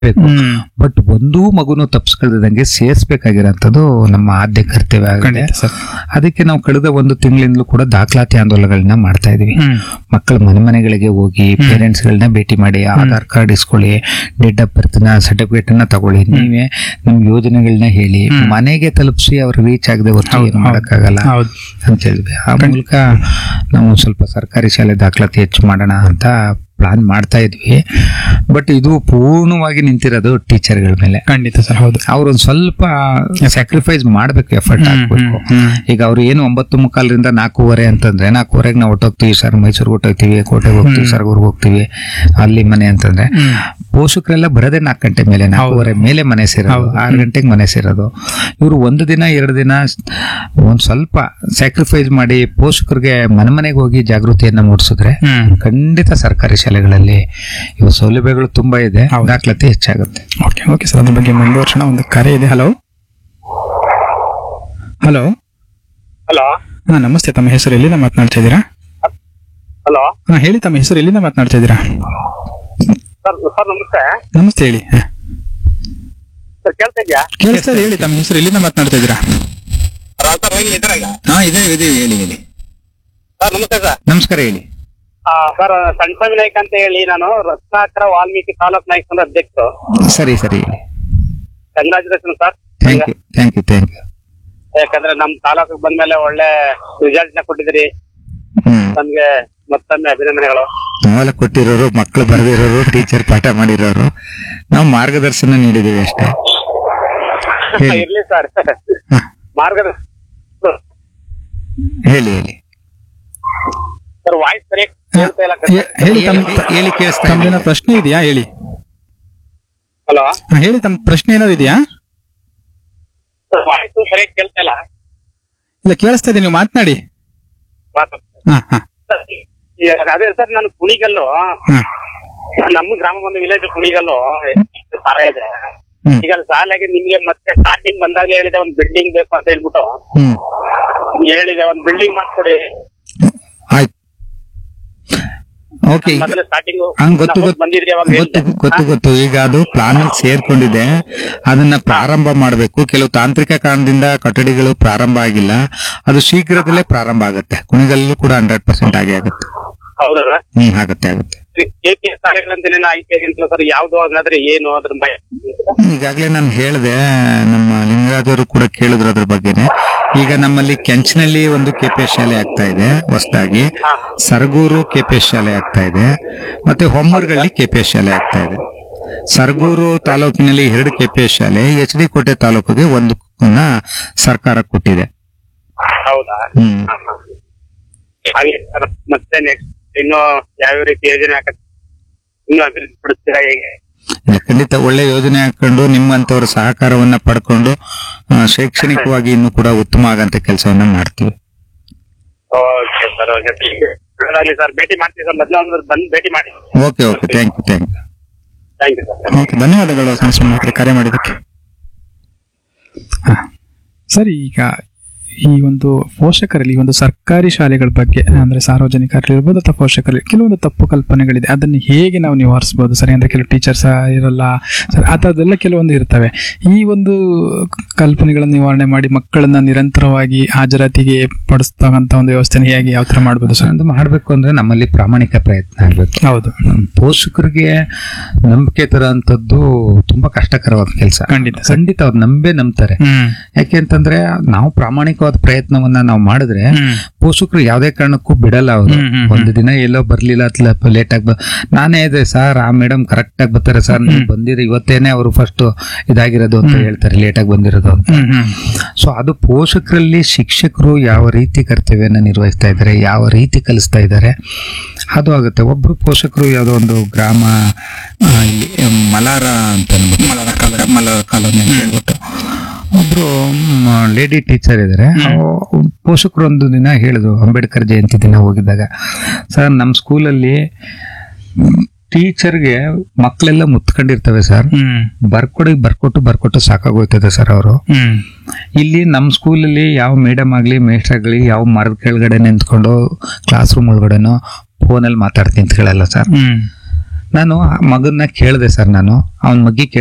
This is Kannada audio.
ಬೇಕು ಹ್ಮ್ ಬಟ್ ಒಂದೂ ಮಗುನು ತಪ್ಪಿಸ್ಕೊಳ್ದಂಗೆ ಸೇರಿಸ್ಬೇಕಾಗಿರೋಂಥದ್ದು ನಮ್ಮ ಆದ್ಯ ಕರ್ತವ್ಯ ಆಗಿದೆ ಖಂಡಿತ ಸರ್ ಅದಕ್ಕೆ ನಾವು ಕಳೆದ ಒಂದು ತಿಂಗಳಿಂದಲೂ ಕೂಡ ದಾಖಲಾತಿ ಆಂದೋಲನಗಳನ್ನ ಮಾಡ್ತಾ ಇದೀವಿ ಹ್ಮ್ ಮಕ್ಕಳ ಮನೆ ಮನೆಗಳಿಗೆ ಹೋಗಿ ಪೇರೆಂಟ್ಸ್ ಗಳನ್ನ ಭೇಟಿ ಮಾಡಿ ಆಧಾರ್ ಕಾರ್ಡ್ ಇಸ್ಕೊಳ್ಳಿ ಡೇಟ್ ಆಫ್ ಬರ್ತ್ ನ ಸರ್ಟಿಫಿಕೇಟ್ ಅನ್ನ ತಗೊಳ್ಳಿ ನೀವೇ ನಿಮ್ ಯೋಜನೆಗಳನ್ನ ಹೇಳಿ ಮನೆಗೆ ತಲುಪಿಸಿ ಅವ್ರು ರೀಚ್ ಆಗದೆ ಹೊತ್ತು ಹೌದು, ಏನು ಹೌದು. ಮಾಡಕ್ಕಾಗಲ್ಲ ಹೌದು ಅಂತ ಹೇಳಿದ್ವಿ ಆ ಮೂಲಕ ನಾವು ಸ್ವಲ್ಪ ಸರ್ಕಾರಿ ಶಾಲೆ ದಾಖಲಾತಿ ಹೆಚ್ಚು ಮಾಡೋಣ ಅಂತ ಪ್ಲಾನ್ ಮಾಡ್ತಾ ಇದ್ವಿ ಬಟ್ ಇದು ಪೂರ್ಣವಾಗಿ ನಿಂತಿರೋದು ಟೀಚರ್ಗಳ ಮೇಲೆ ಖಂಡಿತ ಸರ್ ಹೌದು ಅವ್ರೊಂದ್ ಸ್ವಲ್ಪ ಸ್ಯಾಕ್ರಿಫೈಸ್ ಮಾಡ್ಬೇಕು ಎಫರ್ಟ್ ಹಾಕ್ಬೇಕು ಹ್ಮ್. ಈಗ ಅವ್ರು ಏನು ಒಂಬತ್ತು ಮುಕ್ಕಾಲರಿಂದ ನಾಲ್ಕೂವರೆ ಅಂತಂದ್ರೆ ನಾಲ್ಕೂವರೆಗೆ ನಾವು ಹೊಟ್ಟೋಗ್ತೀವಿ ಸರ್ ಮೈಸೂರಿಗೆ ಹೊಟ್ಟೋಗ್ತೀವಿ ಕೋಟೆಗೆ ಹೋಗ್ತೀವಿ ಸರ್ಗೂರ್ಗೆ ಹೋಗ್ತೀವಿ ಅಲ್ಲಿ ಮನೆ ಅಂತಂದ್ರೆ ಹ್ಮ್. ಪೋಷಕರೆಲ್ಲ ಬರೋದೇ ನಾಲ್ಕು ಗಂಟೆ ಮೇಲೆ ನಾಲ್ಕೂವರೆ ಮೇಲೆ ಮನೆ ಸೇರೋದು ಆರು ಗಂಟೆಗೆ ಮನೆ ಸೇರೋದು ಇವರು ಒಂದು ದಿನ ಎರಡು ದಿನ ಒಂದ್ ಸ್ವಲ್ಪ ಸ್ಯಾಕ್ರಿಫೈಸ್ ಮಾಡಿ ಪೋಷಕರಿಗೆ ಮನೆ ಮನೆಗೆ ಹೋಗಿ ಜಾಗೃತಿಯನ್ನ ಮೂಡಿಸಿದ್ರೆ ಹ್ಮ್ ಖಂಡಿತ ಸರ್ಕಾರಿ ಶಾಲೆಗಳಲ್ಲಿ ಇವು ಸೌಲಭ್ಯಗಳು ತುಂಬಾ ಇದೆ ಹೌದು. ದಾಖಲಾತಿ ಹೆಚ್ಚಾಗುತ್ತೆ ಓಕೆ ಓಕೆ ಸರ್ ಅದ್ರ ಬಗ್ಗೆ ಮುಂದುವರ್ಸೋಣ ಒಂದು ಕರೆ ಇದೆ ಹಲೋ ಹಲೋ ಹಲೋ ಹಾ ನಮಸ್ತೆ ತಮ್ಮ ಹೆಸರು ಎಲ್ಲಿಂದ ಮಾತನಾಡ್ತಾ ಇದ್ದೀರಾ ಹಲೋ ಹಾ ಹೇಳಿ ತಮ್ಮ ಹೆಸರು ಎಲ್ಲಿಂದ ಮಾತನಾಡ್ತಾ ಇದ್ದೀರಾ ಸರ್ ಸರ್ ನಮಸ್ತೆ ನಮಸ್ತೆ ಹೇಳಿ ಹಾ. ಸರ್ ಕೇಳ್ತಾ ಇದೆಯಾ ಕೇಳಿಸ್ತಾ ಇದೆ ಹೇಳಿ ತಮ್ಮ ಹೆಸರು ಎಲ್ಲಿಂದ ಮಾತನಾಡ್ತಾ ಇದ್ದೀರಾ ಸರ್ ಹೋಗಿ ಇದ್ರಾಗ ಹಾ ಇದೆ ಇದೆ ಹೇಳಿ ಹೇಳಿ ಸರ್ ನಮಸ್ತೆ ಸರ್ ನಮಸ್ಕಾರ ಹೇಳಿ ಆ, ಸರ್ ಸಣ್ಣ ನಾಯ್ಕ ಅಂತ ಹೇಳಿ ನಾನು ರತ್ನಾಕರ ವಾಲ್ಮೀಕಿ ತಾಲೂಕ್ ನಾಯಕನ ಅಧ್ಯಕ್ಷ ಸರಿ ಸರಿ ಹೇಳಿ congratulation sir thank you thank you thank you ಯಾಕಂದ್ರೆ ನಮ್ ತಾಲೂಕಿಗೆ ಬಂದ್ಮೇಲೆ ಒಳ್ಳೆ ರಿಸಲ್ಟ್ ನ ಕೊಟ್ಟಿದ್ದೀರಿ ಹ್ಮ್ ನಮ್ಗೆ ಮತ್ತೊಮ್ಮೆ ಅಭಿನಂದನೆಗಳು ನಾವೆಲ್ಲ ಕೊಟ್ಟಿರೋರು ಮಕ್ಕಳು ಬರೆದಿರೋರು ಟೀಚರ್ ಪಾಠ ಮಾಡಿರೋರು ನಾವು ಮಾರ್ಗದರ್ಶನ ನೀಡಿದೀವಿ ಅಷ್ಟೇ ಹೇಳಿ. ಇರ್ಲಿ ಸರ್ ಹ, ಮಾರ್ಗದ ಹೇಳಿ ಹೇಳಿ ಸರ್ ವಾಯ್ಸ್ ಸರಿಯಾಗಿ ಕೇಳ್ತಾ ಇಲ್ಲ ಹೇ- ಹೇಳಿ ತಮ್ಮ ಹೇಳಿ- ಹೇಳಿ ಕೇಳಿಸ್ತಾ ಇದೆ. ತಮ್ದೇನೋ ಪ್ರಶ್ನೆ ಇದೆಯಾ ಹೇಳಿ ಹಲೋ ಹಾ, ಹೇಳಿ ತಮ್ಮ ಪ್ರಶ್ನೆ ಏನಾದ್ರು ಇದೆಯಾ ಸರ್ ವಾಯ್ಸ್ ಸರಿಯಾಗಿ ಕೇಳ್ತಾ ಇಲ್ಲ ಇಲ್ಲ ಕೇಳಿಸ್ತಾ ಇದೆ ನೀವು ಮಾತನಾಡಿ ಮಾತು. ಹಾ ಹಾ ಸರ್, ಈ- ಅದೇ ಸರ್ ನಾನು ಕುಣಿಗಲ್ಲು ಹಾ ನಮ್ಮ ಗ್ರಾಮ ಬಂದು ವಿಲೇಜ್ ಕುಣಿಗಲ್ಲು ಸಾರ ಇದೆ ಹ್ಮ್. ಈಗ ಶಾಲೆಗೆ ನಿಮ್ಗೆ ಮತ್ತೆ ಸ್ಟಾರ್ಟಿಂಗ್ ಬಂದಾಗ ಹೇಳಿದೆ ಒಂದ್ ಬಿಲ್ಡಿಂಗ್ ಬೇಕು ಅಂತ ಹೇಳ್ಬಿಟ್ಟು ಹ್ಮ್ ಹೇಳಿದೆ ಒಂದ್ ಬಿಲ್ಡಿಂಗ್ ಮಾಡ್ಕೊಡಿ ಆಯ್ತು ಓಕೆ ಈಗ ಮೊದಲು ಸ್ಟಾರ್ಟಿಂಗ್ ಹಂಗ್ ಗೊತ್ತು ಗೊತ್ತು ಬಂದಿದ್ರಿ ಅವಾಗ ಗೊತ್ತು ಹೇಳಿದೆ. ಗೊತ್ತು ಗೊತ್ತು ಈಗ ಅದು ಪ್ಲಾನ್ ಅಲ್ಲಿ ಸೇರ್ಕೊಂಡಿದೆ ಅದನ್ನ ಪ್ರಾರಂಭ ಮಾಡಬೇಕು ಕೆಲವು ತಾಂತ್ರಿಕ ಕಾರಣದಿಂದ ಕಟ್ಟಡಿಗಳು ಪ್ರಾರಂಭ ಆಗಿಲ್ಲ ಅದು ಶೀಘ್ರದಲ್ಲೇ ಪ್ರಾರಂಭ ಆಗುತ್ತೆ ಕುಣಿಗಲ್ಲೂ ಕೂಡ ಹಂಡ್ರೆಡ್ ಪರ್ಸೆಂಟ್ ಆಗೇ ಆಗುತ್ತೆ ಹೌದಲ್ಲ ಹ್ಮ್ ಆಗುತ್ತೆ ಆಗುತ್ತೆ ಕೆ ಪಿ ಎಸ್ ಶಾಲೆಗಳಂತಾನೆ ಐ ಅಂತ ಸರ್ ಯಾವ್ದು ಹಂಗಾದ್ರೆ ಏನು ಅದ್ರ ಭಯ ಈಗಾಗಲೇ ನಾನು ಹೇಳಿದೆ ನಮ್ಮ ಲಿಂಗರಾಜರು ಕೂಡ ಕೇಳಿದ್ರು ಅದ್ರ ಬಗ್ಗೆನೆ ಈಗ ನಮ್ಮಲ್ಲಿ ಕೆಂಚನಹಳ್ಳಿ ಒಂದು ಕೆಪಿಎಸ್ ಶಾಲೆ ಆಗ್ತಾ ಇದೆ ಹೊಸದಾಗಿ ಹಾ. ಸರಗೂರು ಕೆಪಿಎಸ್ ಶಾಲೆ ಆಗ್ತಾ ಇದೆ ಮತ್ತೆ ಹೊಮ್ಮರ್ಗಳ್ಳಿ ಕೆಪಿಎಸ್ ಶಾಲೆ ಆಗ್ತಾ ಇದೆ ಸರಗೂರು ತಾಲೂಕಿನಲ್ಲಿ ಎರಡು ಕೆಪಿಎಸ್ ಶಾಲೆ ಎಚ್ ಡಿ ಕೋಟೆ ತಾಲೂಕಿಗೆ ಒಂದು ಸರ್ಕಾರ ಕೊಟ್ಟಿದೆ ಹೌದಾ ಹ್ಮ್ ಹಾ, ಹಾ. ಹಾಗೆ ಸರ್, ಮತ್ತೆ ನೆಕ್ಸ್ಟ್ ಇನ್ನು ಯಾವ ರೀತಿ ಯೋಜನೆ ಹಾಕ ಇನ್ನು ಅಭಿವೃದ್ಧಿ ಪಡಿಸ್ತೀರಾ ಹೇಗೆ ಇಲ್ಲ, ಖಂಡಿತ ಒಳ್ಳೆ ಯೋಜನೆ ಹಾಕೊಂಡು ನಿಮ್ಮಂತವರ ಸಹಕಾರವನ್ನ ಪಡ್ಕೊಂಡು ಆ, ಶೈಕ್ಷಣಿಕವಾಗಿ ಇನ್ನೂ ಕೂಡ ಉತ್ತಮ ಆಗಂತ ಕೆಲಸವನ್ನ ಮಾಡ್ತೀವಿ ಓಕೆ ಸರ್ ಓಕೆ ಒಳ್ಳೆದಾಗ್ಲಿ ಸರ್ ಭೇಟಿ ಮಾಡ್ತೀವಿ ಸರ್ ಮೊದಲು ಅಂದ್ರೆ ಬಂದು ಭೇಟಿ ಮಾಡಿ okay okay thank you thank you thank you sir okay ಧನ್ಯವಾದಗಳು ಸಂಸ್ಮರಣ ಅವರೇ ಕರೆ ಮಾಡಿದ್ದಕ್ಕೆ ಹಾ. ಸರಿ ಈಗ ಈ ಒಂದು ಪೋಷಕರಲ್ಲಿ ಈ ಒಂದು ಸರ್ಕಾರಿ ಶಾಲೆಗಳ ಬಗ್ಗೆ ಅಂದ್ರೆ ಸಾರ್ವಜನಿಕರಿರ್ಬೋದು ಅಥವಾ ಪೋಷಕರಲ್ಲಿ ಕೆಲವೊಂದು ತಪ್ಪು ಕಲ್ಪನೆಗಳಿದೆ ಅದನ್ನು ಹೇಗೆ ನಾವು ನಿವಾರಿಸಬಹುದು ಸರಿ ಅಂದ್ರೆ ಕೆಲವು ಟೀಚರ್ಸ್ ಇರಲ್ಲ ಸರಿ ಆ ಥರದ್ದೆಲ್ಲ ಕೆಲವೊಂದು ಇರ್ತವೆ ಈ ಒಂದು ಕಲ್ಪನೆಗಳನ್ನು ನಿವಾರಣೆ ಮಾಡಿ ಮಕ್ಕಳನ್ನ ನಿರಂತರವಾಗಿ ಹಾಜರಾತಿಗೆ ಪಡಿಸ್ತಕ್ಕಂಥ ಒಂದು ವ್ಯವಸ್ಥೆನ ಹೇಗೆ ಯಾವ ಥರ ಮಾಡ್ಬೋದು ಸರ್ ಅದು ಮಾಡಬೇಕು ಅಂದ್ರೆ ನಮ್ಮಲ್ಲಿ ಪ್ರಾಮಾಣಿಕ ಪ್ರಯತ್ನ ಆಗ್ಬೇಕು ಹೌದು ಪೋಷಕರಿಗೆ ನಂಬಿಕೆ ತರೋಂಥದ್ದು ತುಂಬಾ ಕಷ್ಟಕರವಾದ ಕೆಲಸ ಖಂಡಿತ ಸರ್. ಖಂಡಿತ ಅವ್ರು ನಂಬೇ ನಂಬ್ತಾರೆ ಹ್ಮ್ ಯಾಕೆ ಅಂತಂದ್ರೆ ನಾವು ಪ್ರಾಮಾಣಿಕವಾದ ಪ್ರಯತ್ನವನ್ನ ನಾವು ಮಾಡಿದ್ರೆ ಹ್ಮ್. ಪೋಷಕರು ಯಾವ್ದೇ ಕಾರಣಕ್ಕೂ ಬಿಡಲ್ಲ ಅವರು ಹ್ಮ್, ಹ್ಮ್, ಹ್ಮ್. ಒಂದು ದಿನ ಎಲ್ಲೋ ಬರ್ಲಿಲ್ಲ ಲೇಟ್ ಆಗಿ ನಾನೇ ಇದೆ ಸರ್ ಆ ಮೇಡಮ್ ಕರೆಕ್ಟ್ ಆಗಿ ಬರ್ತಾರೆ ಸರ್ ನೀವು ಬಂದಿರಿ ಇವತ್ತೇನೆ ಅವರು ಫಸ್ಟ್ ಇದಾಗಿರೋದು ಅಂತ ಹೇಳ್ತಾರೆ ಲೇಟ್ ಆಗಿ ಬಂದಿರೋದು ಅಂತ ಹ್ಮ್ ಹ್ಮ್ ಸೊ ಅದು ಪೋಷಕರಲ್ಲಿ ಶಿಕ್ಷಕರು ಯಾವ ರೀತಿ ಕರ್ತವ್ಯನ ನಿರ್ವಹಿಸ್ತಾ ಇದ್ದಾರೆ ಯಾವ ರೀತಿ ಕಲಿಸ್ತಾ ಇದ್ದಾರೆ ಅದು ಆಗುತ್ತೆ ಒಬ್ರು ಪೋಷಕರು ಯಾವುದೋ ಒಂದು ಗ್ರಾಮ ಆ, ಇಲ್ಲಿ ಮಲಾರ ಅಂತ ಅನ್ಬಿಟ್ಟು ಮಲಾರ ಕಾಲ ಮಲಾರ ಕಾಲೋನಿ ಅಂತ ಹೇಳ್ಬಿಟ್ಟು ಒಬ್ರು ಲೇಡಿ ಟೀಚರ್ ಇದ್ದಾರೆ ಪೋಷಕರು ಒಂದು ದಿನ ಹೇಳಿದ್ರು ಅಂಬೇಡ್ಕರ್ ಜಯಂತಿ ದಿನ ಹೋಗಿದ್ದಾಗ ಸರ್ ನಮ್ಮ ಸ್ಕೂಲಲ್ಲಿ ಟೀಚರ್ಗೆ ಮಕ್ಕಳೆಲ್ಲ ಮುತ್ಕೊಂಡಿರ್ತವೆ ಸರ್ ಹ್ಮ್ ಬರ್ಕೊಡಿ ಬರ್ಕೊಟ್ಟು ಬರ್ಕೊಟ್ಟು ಸಾಕಾಗೋಯ್ತದೆ ಸರ್ ಅವರು ಹ್ಮ್ ಇಲ್ಲಿ ನಮ್ಮ ಸ್ಕೂಲಲ್ಲಿ ಯಾವ ಮೇಡಮ್ ಆಗಲಿ ಮೇಸ್ಟರ್ ಆಗಲಿ ಯಾವ ಮರದ ಕೆಳಗಡೆ ನಿಂತ್ಕೊಂಡು ಕ್ಲಾಸ್ ರೂಮ್ ಒಳಗಡೆನೋ ಫೋನಲ್ಲಿ ಮಾತಾಡ್ತಿ ಅಂತ ಹೇಳಲ್ಲ ಸರ್ ಹ್ಮ್ ನಾನು ಆ ಮಗನ್ನ ಕೇಳಿದೆ ಸರ್ ನಾನು ಅವನ ಮಗ್ಗಿ